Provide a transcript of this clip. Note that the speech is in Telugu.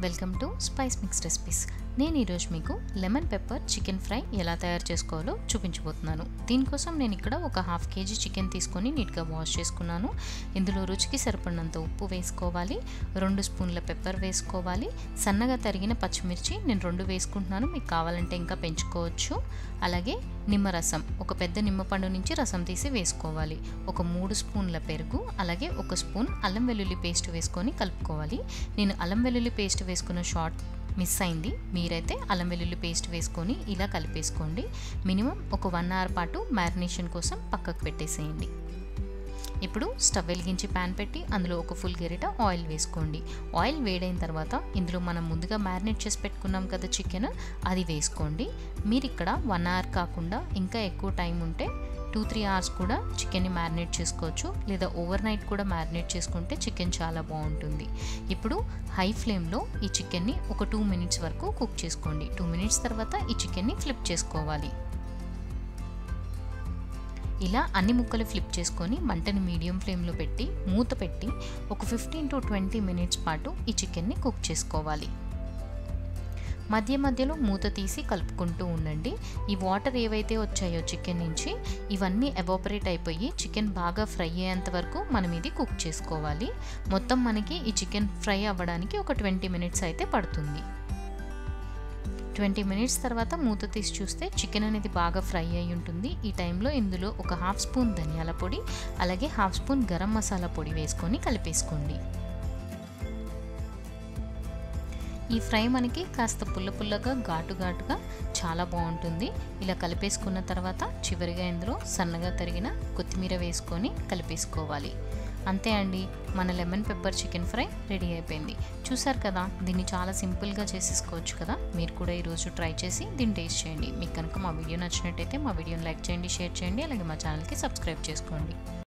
welcome to spice mix recipes నేను ఈరోజు మీకు లెమన్ పెప్పర్ చికెన్ ఫ్రై ఎలా తయారు చేసుకోవాలో చూపించబోతున్నాను దీనికోసం నేను ఇక్కడ ఒక హాఫ్ కేజీ చికెన్ తీసుకొని నీట్గా వాష్ చేసుకున్నాను ఇందులో రుచికి సరిపడినంత ఉప్పు వేసుకోవాలి రెండు స్పూన్ల పెప్పర్ వేసుకోవాలి సన్నగా తరిగిన పచ్చిమిర్చి నేను రెండు వేసుకుంటున్నాను మీకు కావాలంటే ఇంకా పెంచుకోవచ్చు అలాగే నిమ్మరసం ఒక పెద్ద నిమ్మపండు నుంచి రసం తీసి వేసుకోవాలి ఒక మూడు స్పూన్ల పెరుగు అలాగే ఒక స్పూన్ అల్లం వెల్లుల్లి పేస్ట్ వేసుకొని కలుపుకోవాలి నేను అల్లం వెల్లుల్లి పేస్ట్ వేసుకున్న షార్ట్ మిస్ అయింది మీరైతే అల్లం వెల్లుల్లి పేస్ట్ వేసుకొని ఇలా కలిపేసుకోండి మినిమం ఒక వన్ అవర్ పాటు మ్యారినేషన్ కోసం పక్కకు పెట్టేసేయండి ఇప్పుడు స్టవ్ వెలిగించి ప్యాన్ పెట్టి అందులో ఒక ఫుల్ గెరిట ఆయిల్ వేసుకోండి ఆయిల్ వేడైన తర్వాత ఇందులో మనం ముందుగా మ్యారినేట్ చేసి పెట్టుకున్నాం కదా చికెన్ అది వేసుకోండి మీరు ఇక్కడ వన్ అవర్ కాకుండా ఇంకా ఎక్కువ టైం ఉంటే టూ త్రీ అవర్స్ కూడా చికెన్ని మ్యారినేట్ చేసుకోవచ్చు లేదా ఓవర్ నైట్ కూడా మ్యారినేట్ చేసుకుంటే చికెన్ చాలా బాగుంటుంది ఇప్పుడు హై ఫ్లేమ్లో ఈ చికెన్ని ఒక టూ మినిట్స్ వరకు కుక్ చేసుకోండి టూ మినిట్స్ తర్వాత ఈ చికెన్ని ఫ్లిప్ చేసుకోవాలి ఇలా అన్ని ముక్కలు ఫ్లిప్ చేసుకొని మంటని మీడియం ఫ్లేమ్లో పెట్టి మూత పెట్టి ఒక ఫిఫ్టీన్ టు ట్వంటీ మినిట్స్ పాటు ఈ చికెన్ని కుక్ చేసుకోవాలి మధ్య మధ్యలో మూత తీసి కలుపుకుంటూ ఉండండి ఈ వాటర్ ఏవైతే వచ్చాయో చికెన్ నుంచి ఇవన్నీ ఎవాపరేట్ అయిపోయి చికెన్ బాగా ఫ్రై అయ్యేంత వరకు మనం ఇది కుక్ చేసుకోవాలి మొత్తం మనకి ఈ చికెన్ ఫ్రై అవ్వడానికి ఒక ట్వంటీ మినిట్స్ అయితే పడుతుంది ట్వంటీ మినిట్స్ తర్వాత మూత తీసి చూస్తే చికెన్ అనేది బాగా ఫ్రై అయి ఉంటుంది ఈ టైంలో ఇందులో ఒక హాఫ్ స్పూన్ ధనియాల పొడి అలాగే హాఫ్ స్పూన్ గరం మసాలా పొడి వేసుకొని కలిపేసుకోండి ఈ ఫ్రై మనకి కాస్త పుల్ల పుల్లగా ఘాటు ఘాటుగా చాలా బాగుంటుంది ఇలా కలిపేసుకున్న తర్వాత చివరిగా ఇందులో సన్నగా తరిగిన కొత్తిమీర వేసుకొని కలిపేసుకోవాలి అంతే అండి మన lemon pepper chicken fry ready అయిపోయింది చూసారు కదా దీన్ని చాలా సింపుల్గా చేసేసుకోవచ్చు కదా మీరు కూడా ఈరోజు ట్రై చేసి దీన్ని టేస్ట్ చేయండి మీకు కనుక మా వీడియో నచ్చినట్టయితే మా వీడియోని లైక్ చేయండి షేర్ చేయండి అలాగే మా ఛానల్కి సబ్స్క్రైబ్ చేసుకోండి